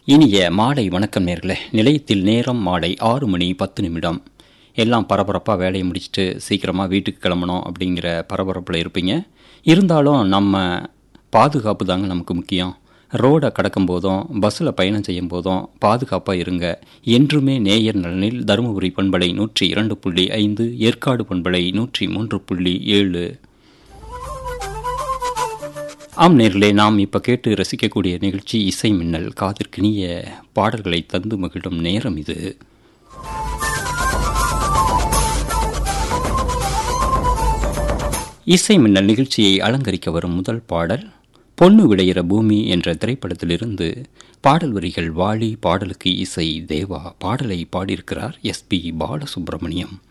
இனிய மாலை வணக்கம் நேர்களே நிலையத்தில் நேரம் மாலை ஆறு மணி பத்து நிமிடம் எல்லாம் பரபரப்பாக வேலையை முடிச்சுட்டு சீக்கிரமாக வீட்டுக்கு கிளம்பணும் அப்படிங்கிற பரபரப்பில் இருப்பீங்க இருந்தாலும் நம்ம பாதுகாப்பு தாங்க நமக்கு முக்கியம் ரோடை கடக்கும் போதும் பஸ்ஸில் பயணம் செய்யும் போதும் பாதுகாப்பாக இருங்க என்றுமே நேயர் நலனில் தருமபுரி பண்பலை நூற்றி இரண்டு புள்ளி ஐந்து ஏற்காடு பண்பலை நூற்றி மூன்று புள்ளி ஏழு ஆம் நேர்களே நாம் இப்போ கேட்டு ரசிக்கக்கூடிய நிகழ்ச்சி இசை மின்னல் காதிற்கினிய பாடல்களை தந்து மகிழும் நேரம் இது இசை மின்னல் நிகழ்ச்சியை அலங்கரிக்க வரும் முதல் பாடல் பொண்ணு விளையிற பூமி என்ற திரைப்படத்திலிருந்து பாடல் வரிகள் வாலி பாடலுக்கு இசை தேவா பாடலை பாடியிருக்கிறார் எஸ் பி பாலசுப்ரமணியம்